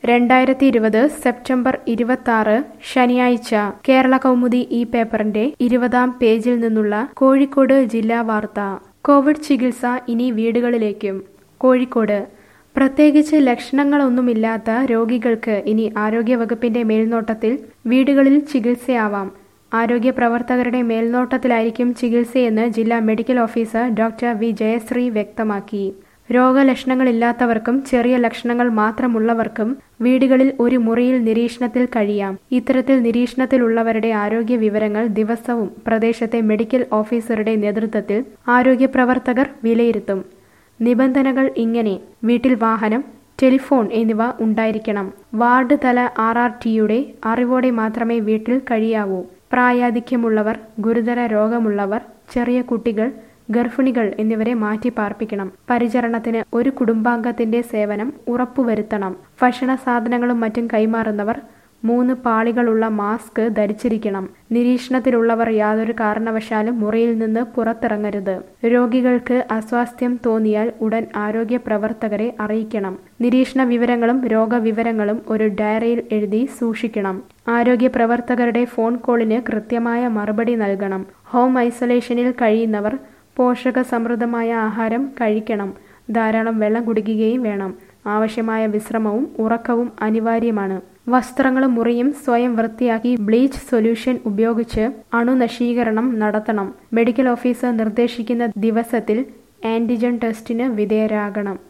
രണ്ടായിരത്തി ഇരുപത് സെപ്റ്റംബർ ഇരുപത്തി ശനിയാഴ്ച കേരള കൗമുദി ഈ പേപ്പറിന്റെ ഇരുപതാം പേജിൽ നിന്നുള്ള കോഴിക്കോട് ജില്ലാ വാർത്ത കോവിഡ് ചികിത്സ ഇനി വീടുകളിലേക്കും കോഴിക്കോട് പ്രത്യേകിച്ച് ലക്ഷണങ്ങളൊന്നുമില്ലാത്ത രോഗികൾക്ക് ഇനി ആരോഗ്യവകുപ്പിന്റെ മേൽനോട്ടത്തിൽ വീടുകളിൽ ചികിത്സയാവാം ആരോഗ്യ പ്രവർത്തകരുടെ മേൽനോട്ടത്തിലായിരിക്കും ചികിത്സയെന്ന് ജില്ലാ medical officer doctor V Jayasree വ്യക്തമാക്കി രോഗലക്ഷണങ്ങളില്ലാത്തവർക്കും ചെറിയ ലക്ഷണങ്ങൾ മാത്രമുള്ളവർക്കും വീടുകളിൽ ഒരു മുറിയിൽ നിരീക്ഷണത്തിൽ കഴിയാം ഇത്തരത്തിൽ നിരീക്ഷണത്തിലുള്ളവരുടെ ആരോഗ്യ വിവരങ്ങൾ ദിവസവും പ്രദേശത്തെ മെഡിക്കൽ ഓഫീസറുടെ നേതൃത്വത്തിൽ ആരോഗ്യ പ്രവർത്തകർ വിലയിരുത്തും നിബന്ധനകൾ ഇങ്ങനെ വീട്ടിൽ വാഹനം ടെലിഫോൺ എന്നിവ ഉണ്ടായിരിക്കണം വാർഡ് തല ആർ ആർ ടിയുടെ അറിവോടെ മാത്രമേ വീട്ടിൽ കഴിയാവൂ പ്രായാധിക്യമുള്ളവർ ഗുരുതര രോഗമുള്ളവർ ചെറിയ കുട്ടികൾ ഗർഭിണികൾ എന്നിവരെ മാറ്റി പാർപ്പിക്കണം പരിചരണത്തിന് ഒരു കുടുംബാംഗത്തിന്റെ സേവനം ഉറപ്പുവരുത്തണം ഭക്ഷണ സാധനങ്ങളും മറ്റും കൈമാറുന്നവർ മൂന്ന് പാളികളുള്ള മാസ്ക് ധരിച്ചിരിക്കണം നിരീക്ഷണത്തിലുള്ളവർ യാതൊരു കാരണവശാലും മുറിയിൽ നിന്ന് പുറത്തിറങ്ങരുത് രോഗികൾക്ക് അസ്വാസ്ഥ്യം തോന്നിയാൽ ഉടൻ ആരോഗ്യ പ്രവർത്തകരെ അറിയിക്കണം നിരീക്ഷണ വിവരങ്ങളും രോഗവിവരങ്ങളും ഒരു ഡയറിയിൽ എഴുതി സൂക്ഷിക്കണം ആരോഗ്യ പ്രവർത്തകരുടെ ഫോൺ കോളിന് കൃത്യമായ മറുപടി നൽകണം ഹോം ഐസൊലേഷനിൽ കഴിയുന്നവർ പോഷക സമൃദ്ധമായ ആഹാരം കഴിക്കണം ധാരാളം വെള്ളം കുടിക്കുകയും വേണം ആവശ്യമായ വിശ്രമവും ഉറക്കവും അനിവാര്യമാണ് വസ്ത്രങ്ങളും മുറിയും സ്വയം വൃത്തിയാക്കി ബ്ലീച്ച് സൊല്യൂഷൻ ഉപയോഗിച്ച് അണുനശീകരണം നടത്തണം മെഡിക്കൽ ഓഫീസർ നിർദ്ദേശിക്കുന്ന ദിവസത്തിൽ ആന്റിജൻ ടെസ്റ്റിന് വിധേയരാകണം